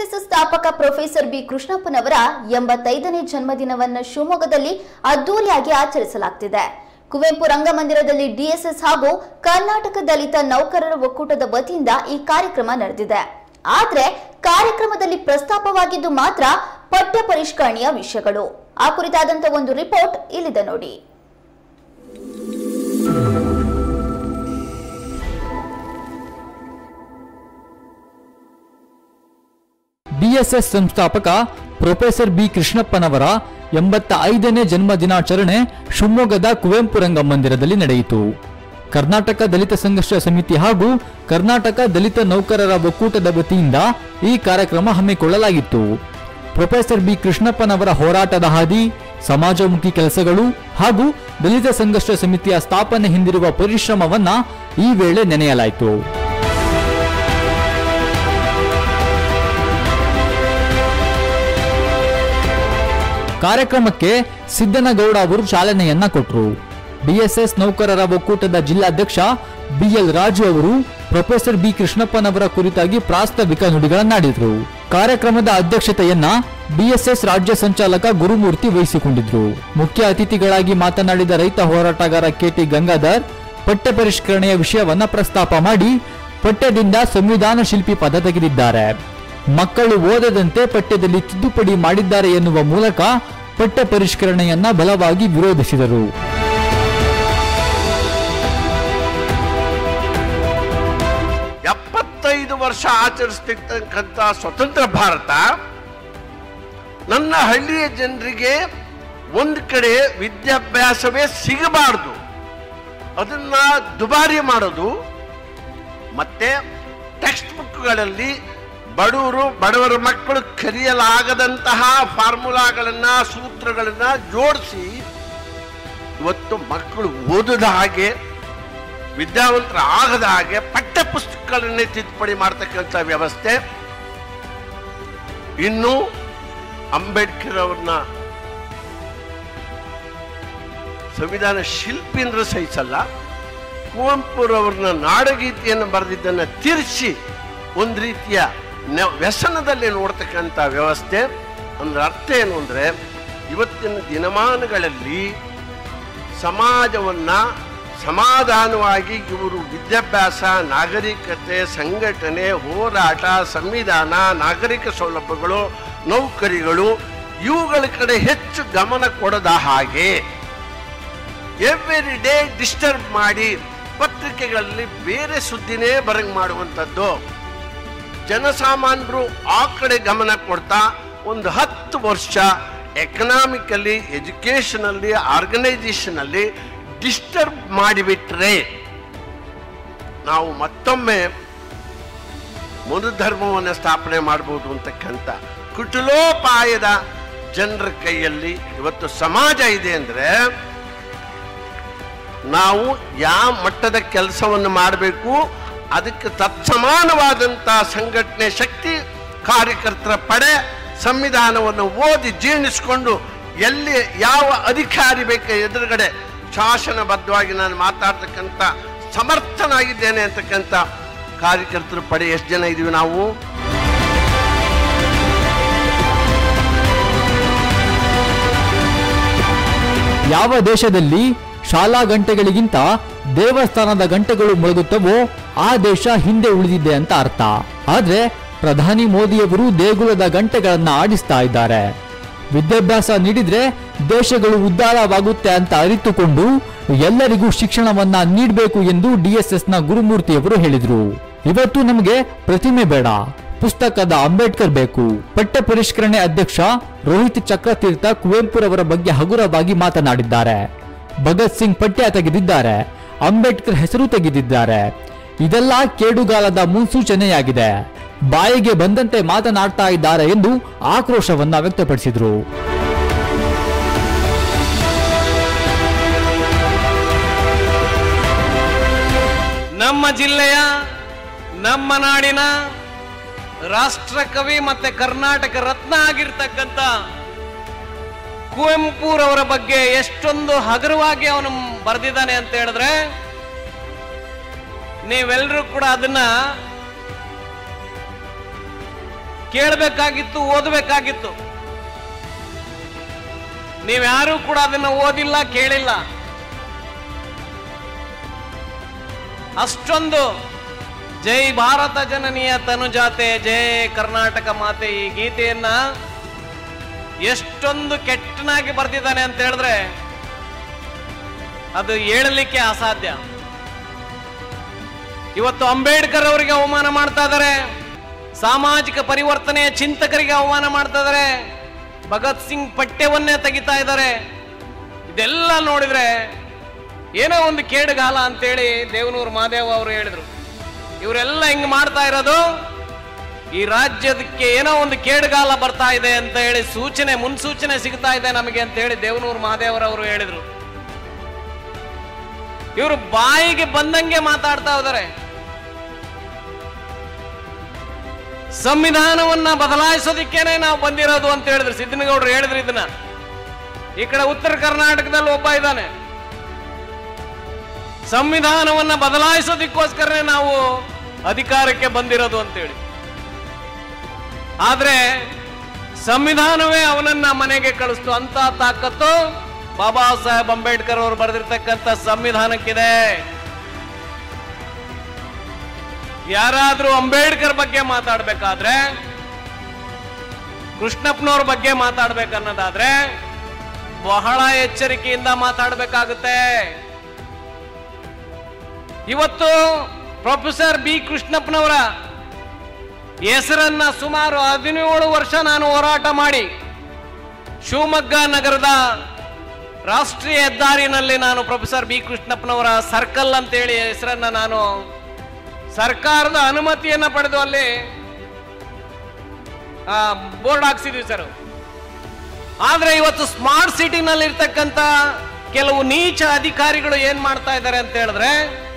BSS ಸ್ಥಾಪಕ professor B ಕೃಷ್ಣಪ್ಪನವರ ಎಂಬತ್ತೈದನೇ ಜನ್ಮದಿನವನ್ನು ಶಿವಮೊಗ್ಗದಲ್ಲಿ ಅದ್ದೂರಿಯಾಗಿ ಆಚರಿಸಲಾಗ್ತಿದೆ ಕುವೆಂಪು ರಂಗಮಂದಿರದಲ್ಲಿ ಡಿಎಸ್ಎಸ್ ಹಾಗೂ ಕರ್ನಾಟಕ ದಲಿತ ನೌಕರರ ಒಕ್ಕೂಟದ ವತಿಯಿಂದ ಈ ಕಾರ್ಯಕ್ರಮ ನಡೆದಿದೆ ಆದ್ರೆ ಕಾರ್ಯಕ್ರಮದಲ್ಲಿ ಪ್ರಸ್ತಾಪವಾಗಿದ್ದು ಮಾತ್ರ ಪಠ್ಯ ಪರಿಷ್ಕರಣೆಯ ವಿಷಯಗಳು ಆ ಕುರಿತಾದಂತ ಒಂದು ರಿಪೋರ್ಟ್ ಇಲ್ಲಿದೆ ನೋಡಿ ಬಿಎಸ್ಎಸ್ ಸಂಸ್ಥಾಪಕ ಪ್ರೊಫೆಸರ್ ಬಿ ಕೃಷ್ಣಪ್ಪನವರ ಎಂಬತ್ತ ಐದನೇ ಜನ್ಮ ದಿನಾಚರಣೆ ಶಿವಮೊಗ್ಗದ ಕುವೆಂಪು ರಂಗಮಂದಿರದಲ್ಲಿ ನಡೆಯಿತು ಕರ್ನಾಟಕ ದಲಿತ ಸಂಘರ್ಷ ಸಮಿತಿ ಹಾಗೂ ಕರ್ನಾಟಕ ದಲಿತ ನೌಕರರ ಒಕ್ಕೂಟದ ವತಿಯಿಂದ ಈ ಕಾರ್ಯಕ್ರಮ ಹಮ್ಮಿಕೊಳ್ಳಲಾಗಿತ್ತು ಪ್ರೊಫೆಸರ್ ಬಿ ಕೃಷ್ಣಪ್ಪನವರ ಹೋರಾಟದ ಹಾದಿ ಸಮಾಜಮುಖಿ ಕೆಲಸಗಳು ಹಾಗೂ ದಲಿತ ಸಂಘರ್ಷ ಸಮಿತಿಯ ಸ್ಥಾಪನೆ ಹಿಂದಿರುವ ಪರಿಶ್ರಮವನ್ನ ಈ ವೇಳೆ ನೆನೆಯಲಾಯಿತು ಕಾರ್ಯಕ್ರಮಕ್ಕೆ ಸಿದ್ದನಗೌಡ ಅವರು ಚಾಲನೆಯನ್ನ ಕೊಟ್ಟರು ಬಿಎಸ್ಎಸ್ ನೌಕರರ ಒಕ್ಕೂಟದ ಜಿಲ್ಲಾಧ್ಯಕ್ಷ ಬಿಎಲ್ ರಾಜು ಅವರು ಪ್ರೊಫೆಸರ್ ಬಿ ಕೃಷ್ಣಪ್ಪನವರ ಕುರಿತಾಗಿ ಪ್ರಾಸ್ತಾವಿಕ ನುಡಿಗಳನ್ನಾಡಿದ್ರು ಕಾರ್ಯಕ್ರಮದ ಅಧ್ಯಕ್ಷತೆಯನ್ನ ಬಿಎಸ್ಎಸ್ ರಾಜ್ಯ ಸಂಚಾಲಕ ಗುರುಮೂರ್ತಿ ವಹಿಸಿಕೊಂಡಿದ್ರು ಮುಖ್ಯ ಅತಿಥಿಗಳಾಗಿ ಮಾತನಾಡಿದ ರೈತ ಹೋರಾಟಗಾರ ಕೆಟಿ ಗಂಗಾಧರ್ ಪಠ್ಯ ಪರಿಷ್ಕರಣೆಯ ವಿಷಯವನ್ನ ಪ್ರಸ್ತಾಪ ಮಾಡಿ ಪಠ್ಯದಿಂದ ಸಂವಿಧಾನ ಶಿಲ್ಪಿ ಪದ ತೆಗೆದಿದ್ದಾರೆ ಮಕ್ಕಳು ಓದದಂತೆ ಪಠ್ಯದಲ್ಲಿ ತಿದ್ದುಪಡಿ ಮಾಡಿದ್ದಾರೆ ಎನ್ನುವ ಮೂಲಕ ಪಠ್ಯ ಪರಿಷ್ಕರಣೆಯನ್ನ ಬಲವಾಗಿ ವಿರೋಧಿಸಿದರು ಎಪ್ಪತ್ತೈದು ವರ್ಷ ಆಚರಿಸ್ತಿರ್ತಕ್ಕಂಥ ಸ್ವತಂತ್ರ ಭಾರತ ನನ್ನ ಹಳ್ಳಿಯ ಜನರಿಗೆ ಒಂದು ಕಡೆ ವಿದ್ಯಾಭ್ಯಾಸವೇ ಸಿಗಬಾರ್ದು ಅದನ್ನ ದುಬಾರಿ ಮಾಡೋದು ಮತ್ತೆ ಟೆಕ್ಸ್ಟ್ ಬುಕ್ಗಳಲ್ಲಿ ಬಡವರು ಬಡವರ ಮಕ್ಕಳು ಕಲಿಯಲಾಗದಂತಹ ಫಾರ್ಮುಲಾಗಳನ್ನ ಸೂತ್ರಗಳನ್ನ ಜೋಡಿಸಿ ಇವತ್ತು ಮಕ್ಕಳು ಓದದ ಹಾಗೆ ವಿದ್ಯಾವಂತರ ಆಗದ ಹಾಗೆ ಪಠ್ಯ ಪುಸ್ತಕಗಳನ್ನೇ ತಿದ್ದುಪಡಿ ಮಾಡ್ತಕ್ಕಂಥ ವ್ಯವಸ್ಥೆ ಇನ್ನು ಅಂಬೇಡ್ಕರ್ ಅವ್ರನ್ನ ಸಂವಿಧಾನ ಶಿಲ್ಪಿ ಅಂದ್ರೆ ಸಹಿಸಲ್ಲ ಕುವೆಂಪುರವ್ರನ್ನ ನಾಡಗೀತೆಯನ್ನು ಬರೆದಿದ್ದನ್ನ ತಿರ್ಚಿ ಒಂದು ರೀತಿಯ ನೆ- ವ್ಯಸನದಲ್ಲಿ ನೋಡ್ತಕ್ಕಂಥ ವ್ಯವಸ್ಥೆ ಅಂದ್ರೆ ಅರ್ಥ ಏನು ಅಂದ್ರೆ ಇವತ್ತಿನ ದಿನಮಾನಗಳಲ್ಲಿ ಸಮಾಜವನ್ನ ಸಮಾಧಾನವಾಗಿ ಇವರು ವಿದ್ಯಾಭ್ಯಾಸ ನಾಗರಿಕತೆ ಸಂಘಟನೆ ಹೋರಾಟ ಸಂವಿಧಾನ ನಾಗರಿಕ ಸೌಲಭ್ಯಗಳು ನೌಕರಿಗಳು ಇವುಗಳ ಕಡೆ ಹೆಚ್ಚು ಗಮನ ಕೊಡದ ಹಾಗೆ ಎವ್ರಿ ಡೇ ಡಿಸ್ಟರ್ಬ್ ಮಾಡಿ ಪತ್ರಿಕೆಗಳಲ್ಲಿ ಬೇರೆ ಸುದ್ದಿನೇ ಬರಂಗ್ ಮಾಡುವಂಥದ್ದು ಜನಸಾಮಾನ್ಯರು ಆ ಕಡೆ ಗಮನ ಕೊಡ್ತಾ ಒಂದು ಹತ್ತು ವರ್ಷ ಎಕನಾಮಿಕಲಿ ಎಜುಕೇಷನಲ್ಲಿ ಆರ್ಗನೈಸೇಷನಲ್ಲಿ ಡಿಸ್ಟರ್ಬ್ ಮಾಡಿಬಿಟ್ರೆ ನಾವು ಮತ್ತೊಮ್ಮೆ ಮನುಧರ್ಮವನ್ನು ಸ್ಥಾಪನೆ ಮಾಡ್ಬೋದು ಅಂತಕ್ಕಂಥ ಕುಟುಲೋಪಾಯದ ಜನರ ಕೈಯಲ್ಲಿ ಇವತ್ತು ಸಮಾಜ ಇದೆ ಅಂದರೆ ನಾವು ಯಾವ ಮಟ್ಟದ ಕೆಲಸವನ್ನು ಮಾಡಬೇಕು ಅದಕ್ಕೆ ತತ್ಸಮಾನವಾದಂಥ ಸಂಘಟನೆ ಶಕ್ತಿ ಕಾರ್ಯಕರ್ತರ ಪಡೆ ಸಂವಿಧಾನವನ್ನು ಓದಿ ಜೀರ್ಣಿಸ್ಕೊಂಡು ಎಲ್ಲಿ ಯಾವ ಅಧಿಕಾರಿ ಬೇಕು ಎದುರುಗಡೆ ಶಾಸನಬದ್ಧವಾಗಿ ನಾನು ಮಾತಾಡ್ತಕ್ಕಂಥ ಸಮರ್ಥನಾಗಿದ್ದೇನೆ ಅಂತಕ್ಕಂಥ ಕಾರ್ಯಕರ್ತರ ಪಡೆ ಎಷ್ಟು ಜನ ಇದೀವಿ ನಾವು ಯಾವ ದೇಶದಲ್ಲಿ ಶಾಲಾ ಗಂಟೆಗಳಿಗಿಂತ ದೇವಸ್ಥಾನದ ಗಂಟೆಗಳು ಮೊಳಗುತ್ತವೋ ಆ ದೇಶ ಹಿಂದೆ ಉಳಿದಿದೆ ಅಂತ ಅರ್ಥ ಆದ್ರೆ ಪ್ರಧಾನಿ ಮೋದಿಯವರು ದೇಗುಲದ ಗಂಟೆಗಳನ್ನ ಆಡಿಸ್ತಾ ಇದ್ದಾರೆ ವಿದ್ಯಾಭ್ಯಾಸ ನೀಡಿದ್ರೆ ದೇಶಗಳು ಉದ್ಧಾರವಾಗುತ್ತೆ ಅಂತ ಅರಿತುಕೊಂಡು ಎಲ್ಲರಿಗೂ ಶಿಕ್ಷಣವನ್ನ ನೀಡಬೇಕು ಎಂದು ಡಿಎಸ್ಎಸ್ ನ ಗುರುಮೂರ್ತಿಯವರು ಹೇಳಿದ್ರು ಇವತ್ತು ನಮಗೆ ಪ್ರತಿಮೆ ಬೇಡ ಪುಸ್ತಕದ ಅಂಬೇಡ್ಕರ್ ಬೇಕು ಪಠ್ಯ ಪರಿಷ್ಕರಣೆ ಅಧ್ಯಕ್ಷ ರೋಹಿತ್ ಚಕ್ರತೀರ್ಥ ಕುವೆಂಪುರವರ ಬಗ್ಗೆ ಹಗುರವಾಗಿ ಮಾತನಾಡಿದ್ದಾರೆ ಭಗತ್ ಸಿಂಗ್ ಪಠ್ಯ ತೆಗೆದಿದ್ದಾರೆ ಅಂಬೇಡ್ಕರ್ ಹೆಸರು ತೆಗೆದಿದ್ದಾರೆ ಇದೆಲ್ಲ ಕೇಡುಗಾಲದ ಮುನ್ಸೂಚನೆಯಾಗಿದೆ ಬಾಯಿಗೆ ಬಂದಂತೆ ಮಾತನಾಡ್ತಾ ಇದ್ದಾರೆ ಎಂದು ಆಕ್ರೋಶವನ್ನ ವ್ಯಕ್ತಪಡಿಸಿದ್ರು ನಮ್ಮ ಜಿಲ್ಲೆಯ ನಮ್ಮ ನಾಡಿನ ರಾಷ್ಟ್ರಕವಿ ಮತ್ತೆ ಕರ್ನಾಟಕ ರತ್ನ ಆಗಿರ್ತಕ್ಕಂಥ ಕುವೆಂಪುರವರ ಬಗ್ಗೆ ಎಷ್ಟೊಂದು ಹಗುರವಾಗಿ ಅವನು ಬರೆದಿದ್ದಾನೆ ಅಂತ ಹೇಳಿದ್ರೆ ನೀವೆಲ್ಲರೂ ಕೂಡ ಅದನ್ನ ಕೇಳಬೇಕಾಗಿತ್ತು ಓದಬೇಕಾಗಿತ್ತು ನೀವ್ಯಾರೂ ಕೂಡ ಅದನ್ನ ಓದಿಲ್ಲ ಕೇಳಿಲ್ಲ ಅಷ್ಟೊಂದು ಜೈ ಭಾರತ ಜನನಿಯ ತನುಜಾತೆ ಜೈ ಕರ್ನಾಟಕ ಮಾತೆ ಈ ಗೀತೆಯನ್ನ ಎಷ್ಟೊಂದು ಕೆಟ್ಟನಾಗಿ ಬರ್ದಿದ್ದಾನೆ ಅಂತ ಹೇಳಿದ್ರೆ ಅದು ಹೇಳಲಿಕ್ಕೆ ಅಸಾಧ್ಯ ಇವತ್ತು ಅಂಬೇಡ್ಕರ್ ಅವರಿಗೆ ಅವಮಾನ ಮಾಡ್ತಾ ಇದ್ದಾರೆ ಸಾಮಾಜಿಕ ಪರಿವರ್ತನೆಯ ಚಿಂತಕರಿಗೆ ಅವಮಾನ ಮಾಡ್ತಾ ಇದ್ದಾರೆ ಭಗತ್ ಸಿಂಗ್ ಪಠ್ಯವನ್ನೇ ತೆಗಿತಾ ಇದ್ದಾರೆ ಇದೆಲ್ಲ ನೋಡಿದ್ರೆ ಏನೋ ಒಂದು ಕೇಡುಗಾಲ ಅಂತೇಳಿ ದೇವನೂರು ಮಹಾದೇವ ಅವರು ಹೇಳಿದ್ರು ಇವರೆಲ್ಲ ಹಿಂಗ್ ಮಾಡ್ತಾ ಇರೋದು ಈ ರಾಜ್ಯದಕ್ಕೆ ಏನೋ ಒಂದು ಕೇಡುಗಾಲ ಬರ್ತಾ ಇದೆ ಅಂತ ಹೇಳಿ ಸೂಚನೆ ಮುನ್ಸೂಚನೆ ಸಿಗ್ತಾ ಇದೆ ನಮಗೆ ಅಂತ ಹೇಳಿ ದೇವನೂರು ಮಹಾದೇವರವರು ಹೇಳಿದ್ರು ಇವರು ಬಾಯಿಗೆ ಬಂದಂಗೆ ಮಾತಾಡ್ತಾ ಇದ್ದಾರೆ ಸಂವಿಧಾನವನ್ನ ಬದಲಾಯಿಸೋದಿಕ್ಕೇನೆ ನಾವು ಬಂದಿರೋದು ಅಂತ ಹೇಳಿದ್ರು ಸಿದ್ದನಗೌಡರು ಹೇಳಿದ್ರು ಇದನ್ನ ಈ ಕಡೆ ಉತ್ತರ ಕರ್ನಾಟಕದಲ್ಲಿ ಒಬ್ಬ ಇದ್ದಾನೆ ಸಂವಿಧಾನವನ್ನ ಬದಲಾಯಿಸೋದಿಕ್ಕೋಸ್ಕರನೇ ನಾವು ಅಧಿಕಾರಕ್ಕೆ ಬಂದಿರೋದು ಅಂತೇಳಿ ಆದ್ರೆ ಸಂವಿಧಾನವೇ ಅವನನ್ನ ಮನೆಗೆ ಕಳಿಸ್ತು ಅಂತ ತಾಕತ್ತು ಬಾಬಾ ಸಾಹೇಬ್ ಅಂಬೇಡ್ಕರ್ ಅವರು ಬರೆದಿರ್ತಕ್ಕಂಥ ಸಂವಿಧಾನಕ್ಕಿದೆ ಯಾರಾದ್ರೂ ಅಂಬೇಡ್ಕರ್ ಬಗ್ಗೆ ಮಾತಾಡ್ಬೇಕಾದ್ರೆ ಕೃಷ್ಣಪ್ಪನವ್ರ ಬಗ್ಗೆ ಮಾತಾಡ್ಬೇಕನ್ನೋದಾದ್ರೆ ಬಹಳ ಎಚ್ಚರಿಕೆಯಿಂದ ಮಾತಾಡಬೇಕಾಗುತ್ತೆ ಇವತ್ತು ಪ್ರೊಫೆಸರ್ ಬಿ ಕೃಷ್ಣಪ್ಪನವರ ಹೆಸರನ್ನ ಸುಮಾರು ಹದಿನೇಳು ವರ್ಷ ನಾನು ಹೋರಾಟ ಮಾಡಿ ಶಿವಮೊಗ್ಗ ನಗರದ ರಾಷ್ಟ್ರೀಯ ಹೆದ್ದಾರಿನಲ್ಲಿ ನಾನು ಪ್ರೊಫೆಸರ್ ಬಿ ಕೃಷ್ಣಪ್ಪನವರ ಸರ್ಕಲ್ ಅಂತೇಳಿ ಹೆಸರನ್ನ ನಾನು ಸರ್ಕಾರದ ಅನುಮತಿಯನ್ನ ಪಡೆದು ಅಲ್ಲಿ ಬೋರ್ಡ್ ಹಾಕ್ಸಿದ್ವಿ ಸರ್ ಆದ್ರೆ ಇವತ್ತು ಸ್ಮಾರ್ಟ್ ಸಿಟಿನಲ್ಲಿ ಇರ್ತಕ್ಕಂಥ ಕೆಲವು ನೀಚ ಅಧಿಕಾರಿಗಳು ಏನ್ ಮಾಡ್ತಾ ಇದ್ದಾರೆ ಅಂತ ಹೇಳಿದ್ರೆ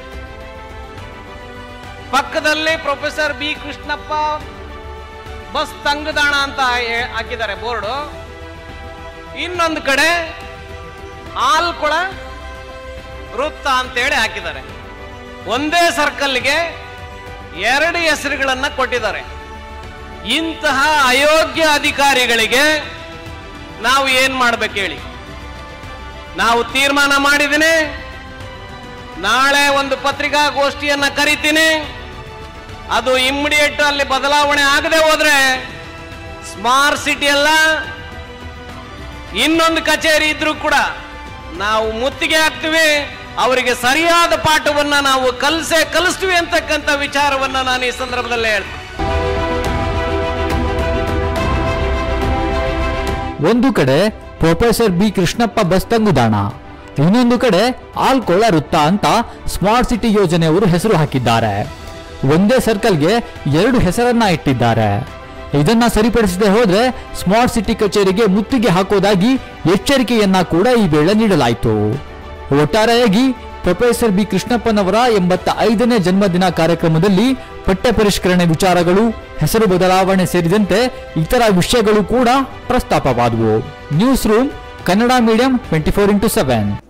ಪಕ್ಕದಲ್ಲಿ ಪ್ರೊಫೆಸರ್ ಬಿ ಕೃಷ್ಣಪ್ಪ ಬಸ್ ತಂಗುದಾಣ ಅಂತ ಹೇ- ಹಾಕಿದ್ದಾರೆ ಬೋರ್ಡು ಇನ್ನೊಂದು ಕಡೆ ಆಲ್ಕೊಳ ವೃತ್ತ ಅಂತೇಳಿ ಹಾಕಿದ್ದಾರೆ ಒಂದೇ ಸರ್ಕಲ್ಗೆ ಎರಡು ಹೆಸರುಗಳನ್ನ ಕೊಟ್ಟಿದ್ದಾರೆ ಇಂತಹ ಅಯೋಗ್ಯ ಅಧಿಕಾರಿಗಳಿಗೆ ನಾವು ಏನ್ ಮಾಡ್ಬೇಕು ಹೇಳಿ ನಾವು ತೀರ್ಮಾನ ಮಾಡಿದ್ದೀನಿ ನಾಳೆ ಒಂದು ಪತ್ರಿಕಾಗೋಷ್ಠಿಯನ್ನ ಕರಿತೀನಿ ಅದು ಇಮ್ಮಿಡಿಯೇಟ್ ಅಲ್ಲಿ ಬದಲಾವಣೆ ಆಗದೆ ಹೋದ್ರೆ ಸ್ಮಾರ್ಟ್ ಸಿಟಿ ಅಲ್ಲ ಇನ್ನೊಂದು ಕಚೇರಿ ಇದ್ರೂ ಕೂಡ ನಾವು ಮುತ್ತಿಗೆ ಹಾಕ್ತಿವಿ ಅವರಿಗೆ ಸರಿಯಾದ ಪಾಠವನ್ನ ನಾವು ಕಲಿಸೇ ಕಲಿಸ್ತೀವಿ ಅಂತಕ್ಕಂಥ ವಿಚಾರವನ್ನ ನಾನು ಈ ಸಂದರ್ಭದಲ್ಲಿ ಹೇಳ್ತೀನಿ ಒಂದು ಕಡೆ ಪ್ರೊಫೆಸರ್ ಬಿ ಕೃಷ್ಣಪ್ಪ ಬಸ್ ತಂಗುದಾಣ ಇನ್ನೊಂದು ಕಡೆ ಆಲ್ಕೊಳ್ಳ ವೃತ್ತ ಅಂತ ಸ್ಮಾರ್ಟ್ ಸಿಟಿ ಯೋಜನೆಯವರು ಹೆಸರು ಹಾಕಿದ್ದಾರೆ ಒಂದೇ ಸರ್ಕಲ್ಗೆ ಎರಡು ಹೆಸರನ್ನ ಇಟ್ಟಿದ್ದಾರೆ ಇದನ್ನ ಸರಿಪಡಿಸದೆ ಹೋದ್ರೆ ಸ್ಮಾರ್ಟ್ ಸಿಟಿ ಕಚೇರಿಗೆ ಮುತ್ತಿಗೆ ಹಾಕೋದಾಗಿ ಎಚ್ಚರಿಕೆಯನ್ನ ಕೂಡ ಈ ವೇಳೆ ನೀಡಲಾಯಿತು ಒಟ್ಟಾರೆಯಾಗಿ ಪ್ರೊಫೆಸರ್ ಬಿ ಕೃಷ್ಣಪ್ಪನವರ ಎಂಬತ್ತ ಐದನೇ ಜನ್ಮದಿನ ಕಾರ್ಯಕ್ರಮದಲ್ಲಿ ಪಠ್ಯ ಪರಿಷ್ಕರಣೆ ವಿಚಾರಗಳು ಹೆಸರು ಬದಲಾವಣೆ ಸೇರಿದಂತೆ ಇತರ ವಿಷಯಗಳು ಕೂಡ ಪ್ರಸ್ತಾಪವಾದವು news room Kannada medium twenty four into seven